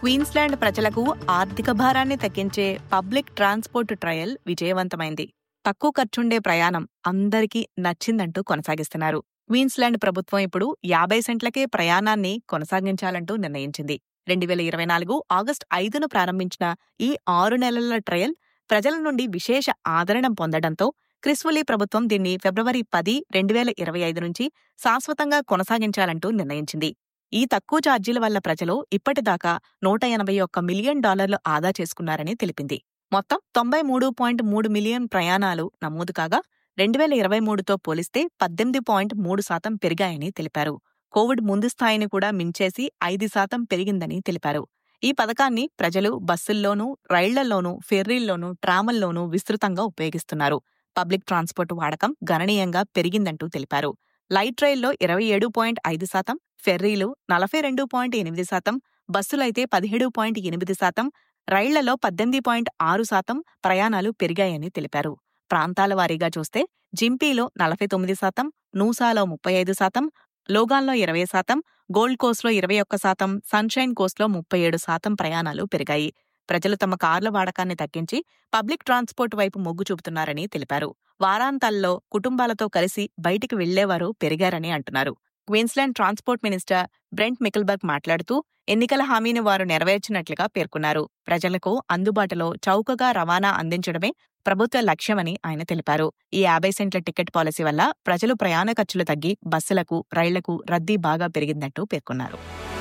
Queensland ప్రజలకు ఆర్థిక భారాన్ని తగ్గించే పబ్లిక్ ట్రాన్స్పోర్ట్ ట్రయల్ విజయవంతమైంది తక్కువ ఖర్చుండే ప్రయాణం అందరికీ నచ్చిందంటూ కొనసాగిస్తున్నారు క్వీన్స్లాండ్ ప్రభుత్వం ఇప్పుడు యాభై సెంట్లకే ప్రయాణాన్ని కొనసాగించాలంటూ నిర్ణయించింది రెండు వేల ఇరవై నాలుగు ఆగస్టు ఐదును ప్రారంభించిన ఈ ఆరు నెలల ట్రయల్ ప్రజల నుండి విశేష ఆదరణ పొందడంతో క్రిస్వలీ ప్రభుత్వం దీన్ని ఫిబ్రవరి పది రెండు వేల ఇరవై ఐదు నుంచి శాశ్వతంగా కొనసాగించాలంటూ నిర్ణయించింది ఈ తక్కువ ఛార్జీల వల్ల ప్రజలు ఇప్పటిదాకా నూట ఎనభై ఒక్క మిలియన్ డాలర్లు ఆదా చేసుకున్నారని తెలిపింది మొత్తం తొంభై మూడు పాయింట్ మూడు మిలియన్ ప్రయాణాలు నమోదు కాగా రెండు వేల ఇరవై మూడుతో పోలిస్తే పద్దెనిమిది పాయింట్ మూడు శాతం పెరిగాయని తెలిపారు కోవిడ్ ముందు స్థాయిని కూడా మించేసి ఐదు శాతం పెరిగిందని తెలిపారు ఈ పథకాన్ని ప్రజలు బస్సుల్లోనూ రైళ్లలోనూ ఫెర్రీల్లోనూ ట్రామల్లోనూ విస్తృతంగా ఉపయోగిస్తున్నారు పబ్లిక్ ట్రాన్స్పోర్ట్ వాడకం గణనీయంగా పెరిగిందంటూ తెలిపారు లైట్ రైల్లో ఇరవై ఏడు పాయింట్ ఐదు శాతం ఫెర్రీలు నలభై రెండు పాయింట్ ఎనిమిది శాతం బస్సులైతే పదిహేడు పాయింట్ ఎనిమిది శాతం రైళ్లలో పద్దెనిమిది పాయింట్ ఆరు శాతం ప్రయాణాలు పెరిగాయని తెలిపారు ప్రాంతాల వారీగా చూస్తే జింపీలో నలభై తొమ్మిది శాతం నూసాలో ముప్పై ఐదు శాతం లోగాన్లో ఇరవై శాతం గోల్డ్ కోస్ట్లో ఇరవై ఒక్క శాతం సన్షైన్ కోస్ట్లో ముప్పై ఏడు శాతం ప్రయాణాలు పెరిగాయి ప్రజలు తమ కార్ల వాడకాన్ని తగ్గించి పబ్లిక్ ట్రాన్స్పోర్ట్ వైపు మొగ్గు చూపుతున్నారని తెలిపారు వారాంతాల్లో కుటుంబాలతో కలిసి బయటికి వెళ్లేవారు పెరిగారని అంటున్నారు Queensland transport minister Brent Mickelberg మాట్లాడుతూ ఎన్నికల హామీని వారు నెరవేర్చినట్లుగా పేర్కొన్నారు ప్రజలకు అందుబాటులో చౌకగా రవాణా అందించడమే ప్రభుత్వ లక్ష్యమని ఆయన తెలిపారు ఈ యాభై సెంట్ల టికెట్ పాలసీ వల్ల ప్రజలు ప్రయాణ ఖర్చులు తగ్గి బస్సులకు రైళ్లకు రద్దీ బాగా పెరిగిందంటూ పేర్కొన్నారు